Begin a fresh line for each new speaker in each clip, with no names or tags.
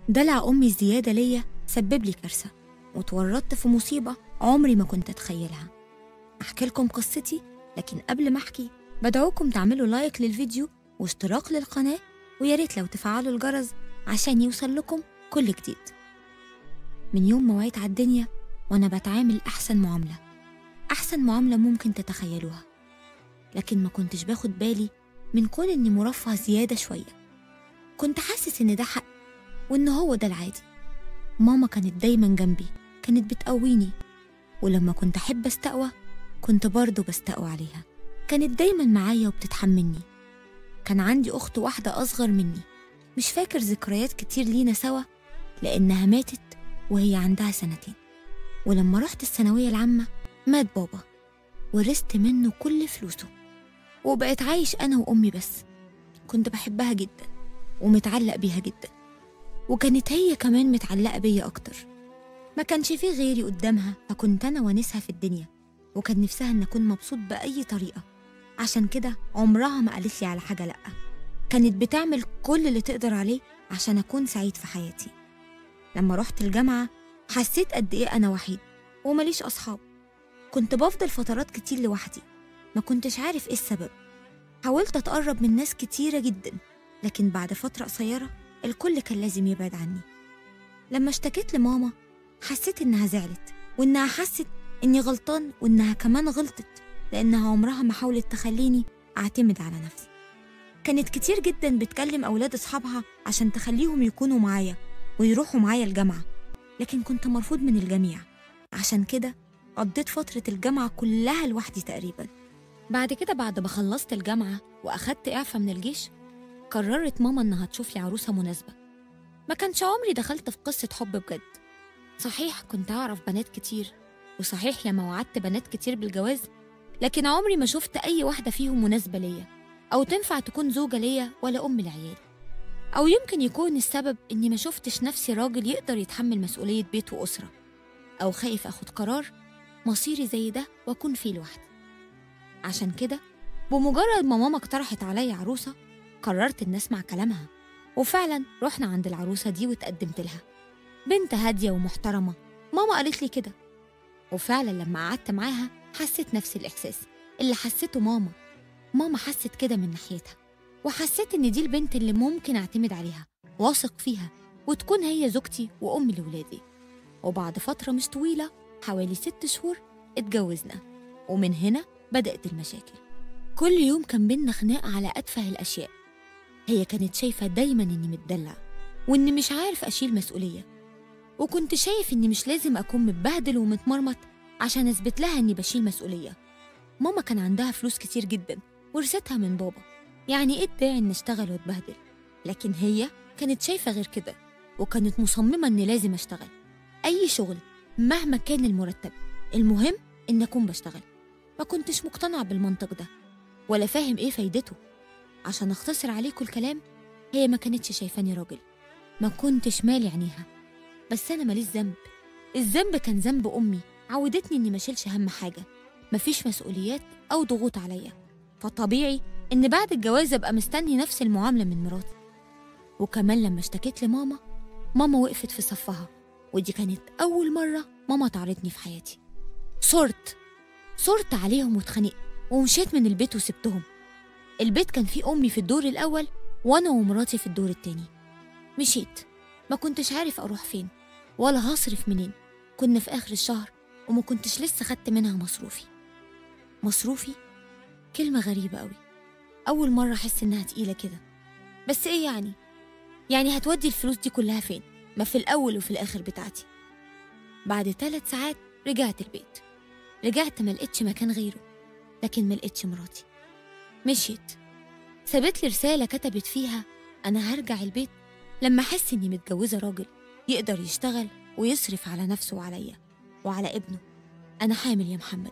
دلع أمي الزيادة ليا سبب لي كارثة وتورطت في مصيبة عمري ما كنت أتخيلها أحكي لكم قصتي لكن قبل ما أحكي بدعوكم تعملوا لايك للفيديو واشتراك للقناة ويا ريت لو تفعلوا الجرس عشان يوصل لكم كل جديد من يوم ما وعيت على الدنيا وأنا بتعامل أحسن معاملة أحسن معاملة ممكن تتخيلوها لكن ما كنتش باخد بالي من كون إني مرفه زيادة شوية كنت حاسس إن ده حق وإن هو ده العادي ماما كانت دايما جنبي كانت بتقويني ولما كنت أحب أستقوى كنت برضه بستقوى عليها كانت دايما معايا وبتتحملني كان عندي أخت واحدة أصغر مني مش فاكر ذكريات كتير لينا سوا لأنها ماتت وهي عندها سنتين ولما رحت الثانوية العامة مات بابا ورثت منه كل فلوسه وبقيت عايش أنا وأمي بس كنت بحبها جدا ومتعلق بيها جدا وكانت هي كمان متعلقة بيا أكتر ما كانش في غيري قدامها فكنت أنا وانسها في الدنيا وكان نفسها إن أكون مبسوط بأي طريقة عشان كده عمرها ما قالت لي على حاجة لأ كانت بتعمل كل اللي تقدر عليه عشان أكون سعيد في حياتي لما رحت الجامعة حسيت قد إيه أنا وحيد ومليش أصحاب كنت بفضل فترات كتير لوحدي ما كنتش عارف إيه السبب حاولت أتقرب من ناس كتيرة جدا لكن بعد فترة قصيرة الكل كان لازم يبعد عني لما اشتكيت لماما حسيت إنها زعلت وإنها حست إني غلطان وإنها كمان غلطت لأنها عمرها ما حاولت تخليني أعتمد على نفسي كانت كتير جدا بتكلم أولاد أصحابها عشان تخليهم يكونوا معايا ويروحوا معايا الجامعة لكن كنت مرفوض من الجميع عشان كده قضيت فترة الجامعة كلها لوحدي تقريبا بعد كده بعد ما خلصت الجامعة وأخدت إعفاء من الجيش قررت ماما إنها تشوف لي عروسة مناسبة ما كانش عمري دخلت في قصة حب بجد صحيح كنت أعرف بنات كتير وصحيح ياما وعدت بنات كتير بالجواز لكن عمري ما شفت أي واحدة فيهم مناسبة ليا أو تنفع تكون زوجة ليا ولا أم لعيالي أو يمكن يكون السبب إني ما شفتش نفسي راجل يقدر يتحمل مسؤولية بيت وأسرة أو خايف أخد قرار مصيري زي ده وأكون فيه لوحدي عشان كده بمجرد ما ماما اقترحت عليا عروسة قررت إن أسمع كلامها وفعلا رحنا عند العروسة دي واتقدمت لها بنت هادية ومحترمة ماما قالت لي كده وفعلا لما قعدت معاها حسيت نفس الإحساس اللي حسيته ماما ماما حست كده من ناحيتها وحسيت إن دي البنت اللي ممكن أعتمد عليها واثق فيها وتكون هي زوجتي وأم لولادي وبعد فترة مش طويلة حوالي ست شهور اتجوزنا ومن هنا بدأت المشاكل كل يوم كان بينا خناقة على أتفه الأشياء هي كانت شايفة دايما إني متدلع وإني مش عارف أشيل مسؤولية وكنت شايف إني مش لازم أكون متبهدل ومتمرمط عشان أثبت لها إني بشيل مسؤولية ماما كان عندها فلوس كتير جدا ورثتها من بابا يعني إيه الداعي إني أشتغل وأتبهدل لكن هي كانت شايفة غير كده وكانت مصممة إني لازم أشتغل أي شغل مهما كان المرتب المهم إن أكون بشتغل ما كنتش مقتنع بالمنطق ده ولا فاهم إيه فايدته عشان أختصر عليكم الكلام هي ما كانتش شايفاني راجل ما كنتش مالي عينيها بس أنا ماليش ذنب الذنب كان ذنب أمي عودتني إني ما أشيلش هم حاجة مفيش مسؤوليات أو ضغوط عليا فطبيعي إن بعد الجواز أبقى مستني نفس المعاملة من مراتي وكمان لما اشتكيت لماما ماما وقفت في صفها ودي كانت أول مرة ماما تعرضني في حياتي صرت صرت عليهم واتخانقت ومشيت من البيت وسبتهم البيت كان فيه أمي في الدور الأول وأنا ومراتي في الدور التاني مشيت ما كنتش عارف أروح فين ولا هصرف منين كنا في آخر الشهر وما كنتش لسه خدت منها مصروفي مصروفي كلمة غريبة قوي أول مرة أحس إنها تقيلة كده بس إيه يعني؟ يعني هتودي الفلوس دي كلها فين؟ ما في الأول وفي الآخر بتاعتي بعد ثلاث ساعات رجعت البيت رجعت ما لقيتش مكان غيره لكن ما لقيتش مراتي مشيت سابت لي رسالة كتبت فيها أنا هرجع البيت لما أحس إني متجوزة راجل يقدر يشتغل ويصرف على نفسه وعليا وعلى ابنه أنا حامل يا محمد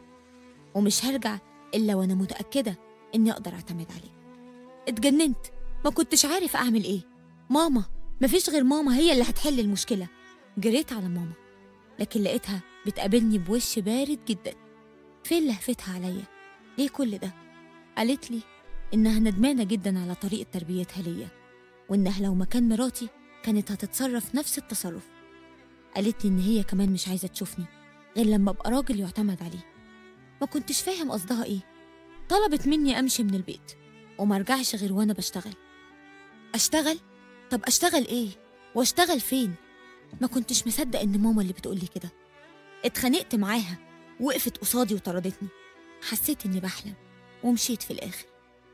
ومش هرجع إلا وأنا متأكدة إني أقدر أعتمد عليه اتجننت ما كنتش عارف أعمل إيه ماما مفيش غير ماما هي اللي هتحل المشكلة جريت على ماما لكن لقيتها بتقابلني بوش بارد جدا فين لهفتها عليا ليه كل ده قالت لي إنها ندمانة جدا على طريقة تربيتها ليا وإنها لو مكان مراتي كانت هتتصرف نفس التصرف قالت لي إن هي كمان مش عايزة تشوفني غير لما أبقى راجل يعتمد عليه ما كنتش فاهم قصدها إيه طلبت مني أمشي من البيت وما أرجعش غير وأنا بشتغل أشتغل؟ طب أشتغل إيه؟ وأشتغل فين؟ ما كنتش مصدق إن ماما اللي بتقولي كده اتخانقت معاها وقفت قصادي وطردتني حسيت إني بحلم ومشيت في الآخر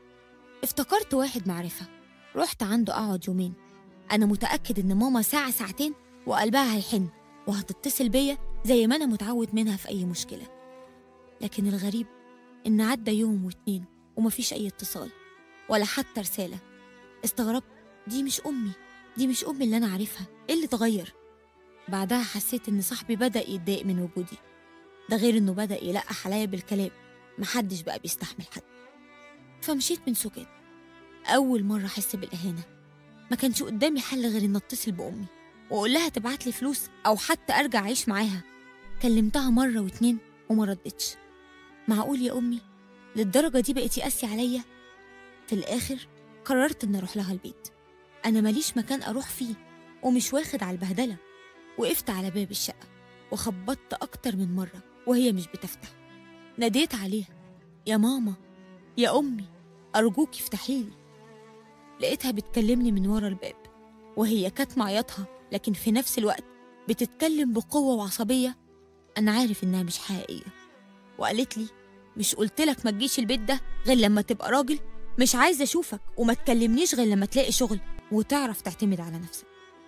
افتكرت واحد معرفة رحت عنده أقعد يومين أنا متأكد إن ماما ساعة ساعتين وقلبها هيحن وهتتصل بيا زي ما أنا متعود منها في أي مشكلة لكن الغريب إن عدى يوم واتنين ومفيش أي اتصال ولا حتى رسالة استغربت دي مش أمي دي مش أمي اللي أنا عارفها إيه اللي اتغير بعدها حسيت إن صاحبي بدأ يتضايق من وجودي ده غير إنه بدأ يلقح عليا بالكلام محدش بقى بيستحمل حد فمشيت من سكات أول مرة أحس بالإهانة ما كانش قدامي حل غير إن أتصل بأمي وأقول لها تبعت لي فلوس أو حتى أرجع أعيش معاها كلمتها مرة واتنين وما ردتش معقول يا أمي للدرجة دي بقيتي قاسي عليا في الآخر قررت إن أروح لها البيت أنا ماليش مكان أروح فيه ومش واخد على البهدلة وقفت على باب الشقة وخبطت أكتر من مرة وهي مش بتفتح ناديت عليها يا ماما يا أمي أرجوكي افتحيلي لقيتها بتكلمني من ورا الباب وهي كانت معيطها لكن في نفس الوقت بتتكلم بقوة وعصبية أنا عارف إنها مش حقيقية وقالت لي مش قلتلك ما تجيش البيت ده غير لما تبقى راجل مش عايزة أشوفك وما تكلمنيش غير لما تلاقي شغل وتعرف تعتمد على نفسك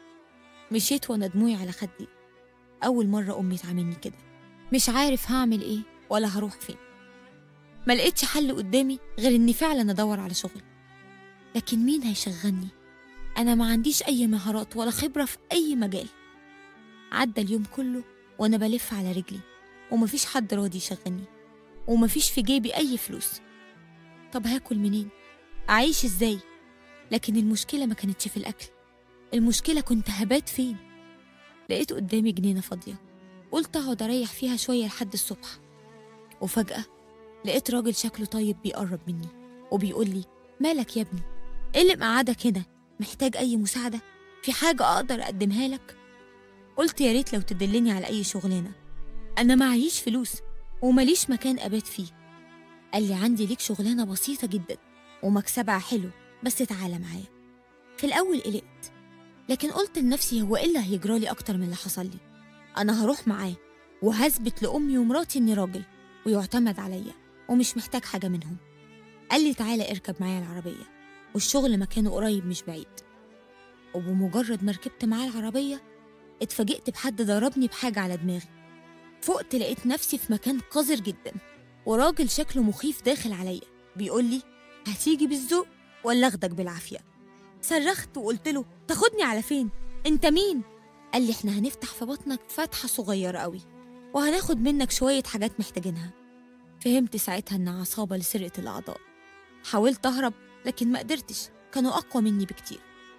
مشيت وأنا دموعي على خدي أول مرة أمي تعاملني كده مش عارف هعمل إيه ولا هروح فين ما لقيتش حل قدامي غير إني فعلا أدور على شغل لكن مين هيشغلني أنا ما عنديش أي مهارات ولا خبرة في أي مجال عدى اليوم كله وأنا بلف على رجلي ومفيش حد راضي يشغلني ومفيش في جيبي أي فلوس طب هاكل منين؟ أعيش إزاي؟ لكن المشكلة ما كانتش في الأكل المشكلة كنت هبات فين؟ لقيت قدامي جنينة فاضية قلت أقعد أريح فيها شوية لحد الصبح وفجأة لقيت راجل شكله طيب بيقرب مني وبيقول لي مالك يا ابني؟ إيه اللي مقعدك هنا؟ محتاج أي مساعدة؟ في حاجة أقدر أقدمها لك؟ قلت يا ريت لو تدلني على أي شغلانة أنا معيش فلوس ومليش مكان أبات فيه قال لي عندي ليك شغلانة بسيطة جدا ومكسبها حلو بس تعالى معايا في الأول قلقت لكن قلت لنفسي هو إيه اللي هيجرالي أكتر من اللي حصل لي أنا هروح معاه وهثبت لأمي ومراتي إني راجل ويعتمد عليا ومش محتاج حاجة منهم قال لي تعالى اركب معايا العربية والشغل مكانه قريب مش بعيد وبمجرد ما ركبت معاه العربية اتفاجئت بحد ضربني بحاجة على دماغي فقت لقيت نفسي في مكان قذر جدا وراجل شكله مخيف داخل عليا بيقول لي هتيجي بالذوق ولا اخدك بالعافية صرخت وقلت له تاخدني على فين انت مين قال لي احنا هنفتح في بطنك فتحة صغيرة قوي وهناخد منك شوية حاجات محتاجينها فهمت ساعتها إن عصابة لسرقة الأعضاء حاولت أهرب لكن ما قدرتش كانوا أقوى مني بكتير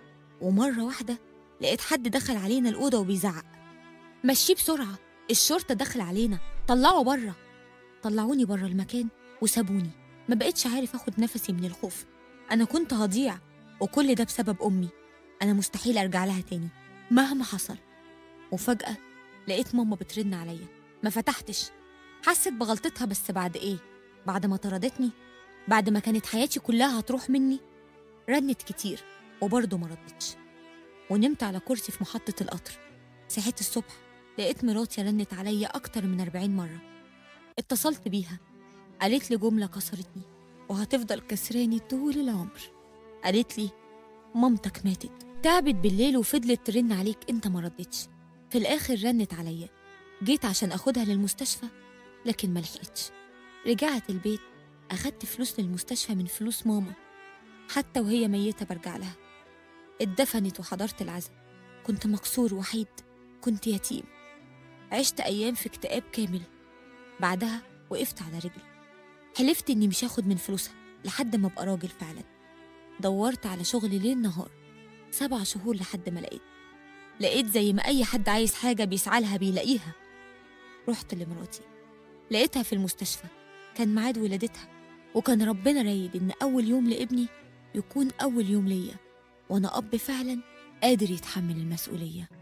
ومرة واحدة لقيت حد دخل علينا الأوضة وبيزعق مشيه بسرعة الشرطة دخل علينا طلعوا بره طلعوني بره المكان وسابوني ما بقتش عارف اخد نفسي من الخوف انا كنت هضيع وكل ده بسبب امي انا مستحيل ارجع لها تاني مهما حصل وفجأة لقيت ماما بترن عليا ما فتحتش حست بغلطتها بس بعد ايه بعد ما طردتني بعد ما كانت حياتي كلها هتروح مني رنت كتير وبرضه ما ردتش ونمت على كرسي في محطة القطر صحيت الصبح لقيت مراتي رنت عليا أكتر من أربعين مرة اتصلت بيها قالت لي جملة كسرتني وهتفضل كسراني طول العمر قالت لي مامتك ماتت تعبت بالليل وفضلت ترن عليك انت ما ردتش في الآخر رنت عليا جيت عشان أخدها للمستشفى لكن ما لحقتش رجعت البيت أخدت فلوس للمستشفى من فلوس ماما حتى وهي ميتة برجع لها اتدفنت وحضرت العزاء كنت مكسور وحيد كنت يتيم عشت أيام في اكتئاب كامل بعدها وقفت على رجلي حلفت إني مش هاخد من فلوسها لحد ما أبقى راجل فعلا دورت على شغل ليل نهار سبع شهور لحد ما لقيت لقيت زي ما أي حد عايز حاجة بيسعى لها بيلاقيها رحت لمراتي لقيتها في المستشفى كان ميعاد ولادتها وكان ربنا رايد إن أول يوم لابني يكون أول يوم ليا وأنا أب فعلا قادر يتحمل المسؤولية